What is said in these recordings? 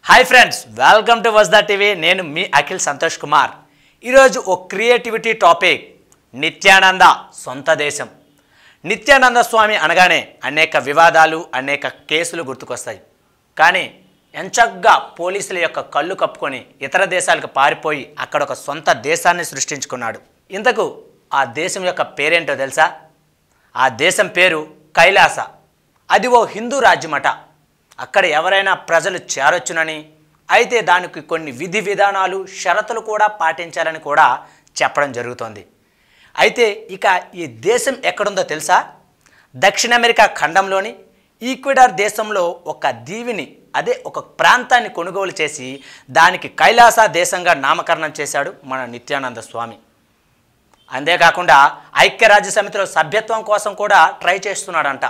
hi friends welcome to వజ్దా TV నేను మీ అఖిల్ సంతోష్ కుమార్ ఈరోజు ఓ క్రియేటివిటీ టాపిక్ నిత్యానంద సొంత దేశం నిత్యానంద స్వామి అనగానే అనేక వివాదాలు అనేక కేసులు గుర్తుకొస్తాయి కానీ ఎంచగ్గా పోలీసుల యొక్క కళ్ళు కప్పుకొని ఇతర దేశాలకు పారిపోయి అక్కడ ఒక సొంత దేశాన్ని సృష్టించుకున్నాడు ఇంతకు ఆ దేశం యొక్క పేరేంటో తెలుసా ఆ దేశం పేరు కైలాస అది ఓ హిందూ రాజ్యమట అక్కడ ఎవరైనా ప్రజలు చేరొచ్చునని అయితే దానికి కొన్ని విధి విధానాలు షరతులు కూడా పాటించాలని కూడా చెప్పడం జరుగుతోంది అయితే ఇక ఈ దేశం ఎక్కడుందో తెలుసా దక్షిణ అమెరికా ఖండంలోని ఈక్వెడార్ దేశంలో ఒక దీవిని అదే ఒక ప్రాంతాన్ని కొనుగోలు చేసి దానికి కైలాస దేశంగా నామకరణం చేశాడు మన నిత్యానంద స్వామి అంతేకాకుండా ఐక్యరాజ్య సమితిలో సభ్యత్వం కోసం కూడా ట్రై చేస్తున్నాడంట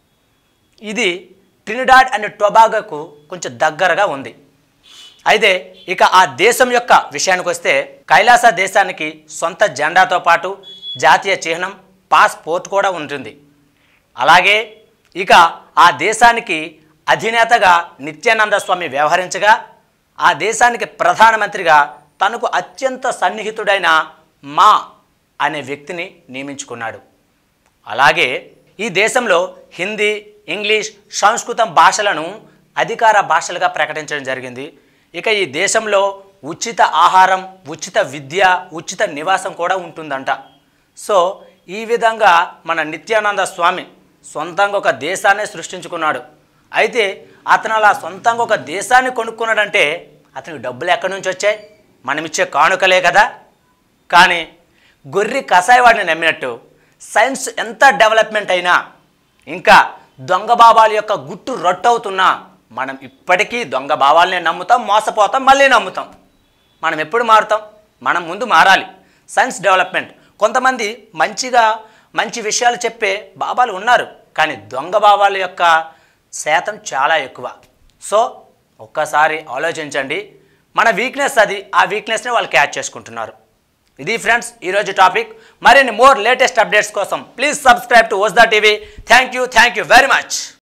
ఇది ట్రినిడాడ్ అండ్ టొబాగోకు కొంచెం దగ్గరగా ఉంది అయితే ఇక ఆ దేశం యొక్క విషయానికి వస్తే కైలాస దేశానికి సొంత జెండాతో పాటు జాతీయ చిహ్నం పాస్పోర్ట్ కూడా ఉంటుంది అలాగే ఇక ఆ దేశానికి అధినేతగా నిత్యానంద స్వామి వ్యవహరించగా ఆ దేశానికి ప్రధానమంత్రిగా తనకు అత్యంత సన్నిహితుడైన మా అనే వ్యక్తిని నియమించుకున్నాడు అలాగే ఈ దేశంలో హిందీ ఇంగ్లీష్ సంస్కృతం భాషలను అధికార భాషలుగా ప్రకటించడం జరిగింది ఇక ఈ దేశంలో ఉచిత ఆహారం ఉచిత విద్య ఉచిత నివాసం కూడా ఉంటుందంట సో ఈ విధంగా మన నిత్యానంద స్వామి సొంతంగా ఒక దేశాన్ని సృష్టించుకున్నాడు అయితే అతను అలా సొంతంగా ఒక దేశాన్ని కొనుక్కున్నాడంటే అతనికి డబ్బులు ఎక్కడి నుంచి వచ్చాయి మనం ఇచ్చే కానుకలే కదా కానీ గొర్రె కషాయవాడిని నమ్మినట్టు సైన్స్ ఎంత డెవలప్మెంట్ అయినా ఇంకా దొంగ బాబాల యొక్క గుట్టు రొట్టవుతున్నా మనం ఇప్పటికీ దొంగ భావాలనే నమ్ముతాం మోసపోతాం మళ్ళీ నమ్ముతాం మనం ఎప్పుడు మారుతాం మనం ముందు మారాలి సైన్స్ డెవలప్మెంట్ కొంతమంది మంచిగా మంచి విషయాలు చెప్పే బాబాలు ఉన్నారు కానీ దొంగ బాబాల యొక్క శాతం చాలా ఎక్కువ సో ఒక్కసారి ఆలోచించండి మన వీక్నెస్ అది ఆ వీక్నెస్ని వాళ్ళు క్యాచ్ చేసుకుంటున్నారు ఇది ఫ్రెండ్స్ ఈరోజు టాపిక్ మరిన్ని మోర్ లేటెస్ట్ అప్డేట్స్ కోసం ప్లీజ్ సబ్స్క్రైబ్ టు వస్దా TV thank you thank you very much